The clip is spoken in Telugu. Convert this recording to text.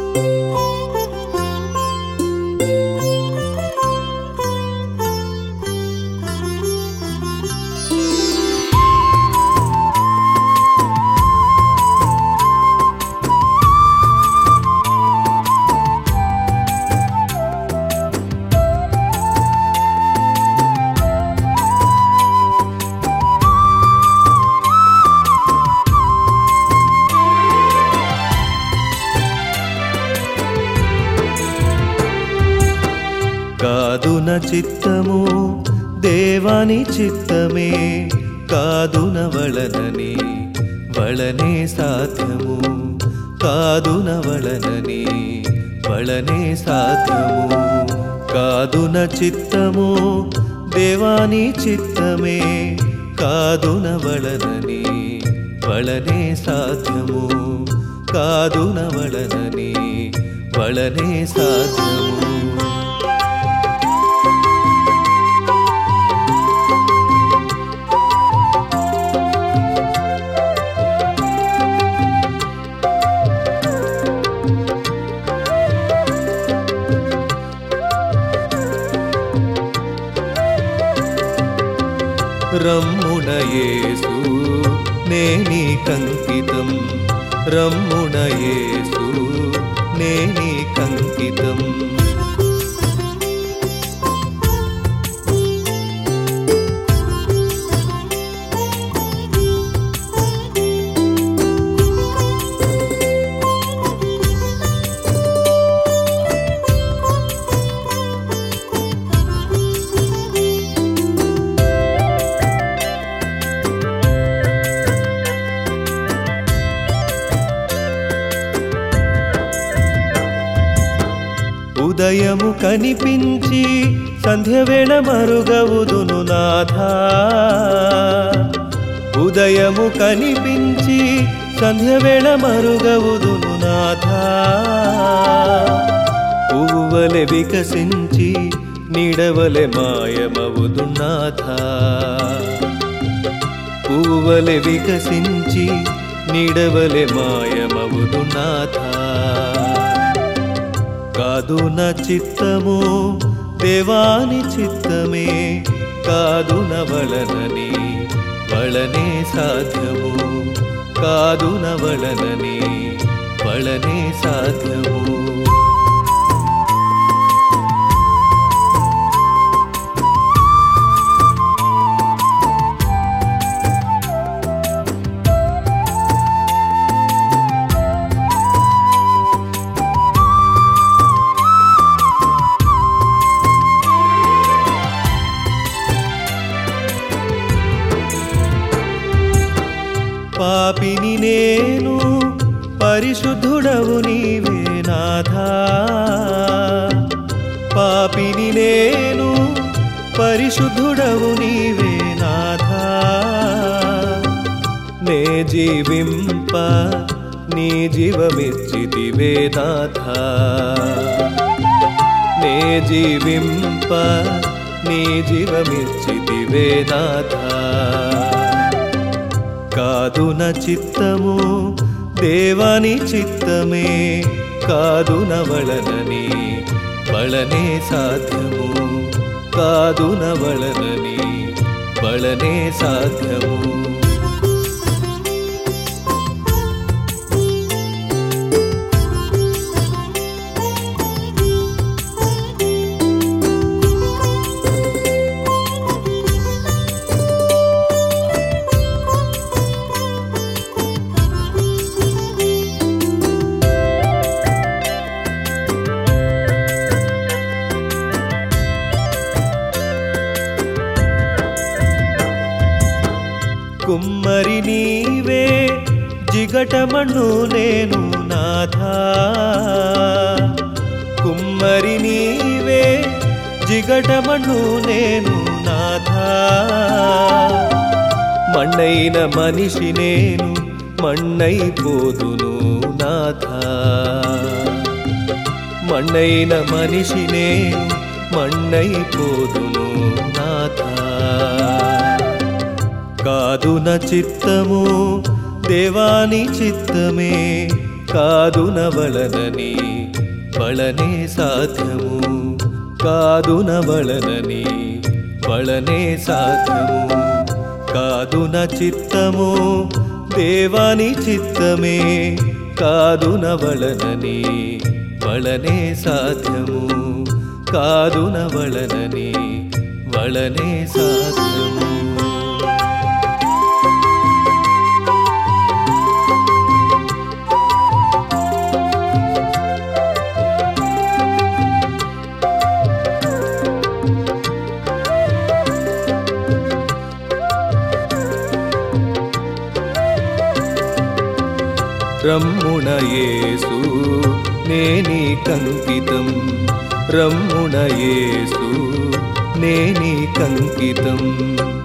కాదున చిత్తము దేవాని చిత్తమే కాదున వళనని వళనే సాధ్యము కాదున వళనని వళనే సాధ్యము కాదున చిత్తము దేవాని చిత్తమే కాదున వళనని వళనే సాధ్యము కాదున వళనని వళనే సాధ్యము రమ్ముణయేసు నేని కంకితం రమ్ముణయేసు నేని కంకితం ఉదయము కనిపించి సంధ్యవేళ మరుగవుదును నాథా ఉదయము కనిపించి సంధ్యవేళ మరుగవుదును నాథా పువ్వువలె వికసించి నీడవలె మాయమవుదు నాథా పువ్వువలె వికసించి నీడవలె మాయమవుదు నాథా కాదు నా చిత్తము దేవాని చిత్తమే కాదు నవళనని వళనే సాధ్యము కాదు నవళనని వళనే సాధ్యము పాపిని నేను పరిశుద్ధుడవు నీవే నాథా పాపిని నేను పరిశుద్ధుడవు నీవే నాథా నే జీవింప నీ జీవమిచ్చితివే నాథా నే జీవింప నీ జీవమిచ్చితివే నాథా కాదు నా చిత్తము దేవాని చిత్తమే కాదు నవళనని వళనే సాధ్యము కాదు నవళనని వళనే సాధ్యము కుమ్మరి నీవే జిగటమణు నేను నాథా కుమ్మరి నీవే జిగటమణు నేను నాథా మಣ್ಣైన మనిషి నేను మಣ್ಣైపోదును నాథా మಣ್ಣైన మనిషి నేను మಣ್ಣైపోదును నాథా కాదు నా చిత్తము దేవాని చిత్తమే కాదునవలనని వళనే సాధ్యము కాదునవలనని వళనే సాధ్యము కాదున చిత్తము దేవాని చిత్తమే కాదునవలనని వళనే సాధ్యము కాదునవలనని వళనే సాధ్యము రమ్ముణ యేసు నేని కంకితం రమ్ముణ యేసు నేని కంకితం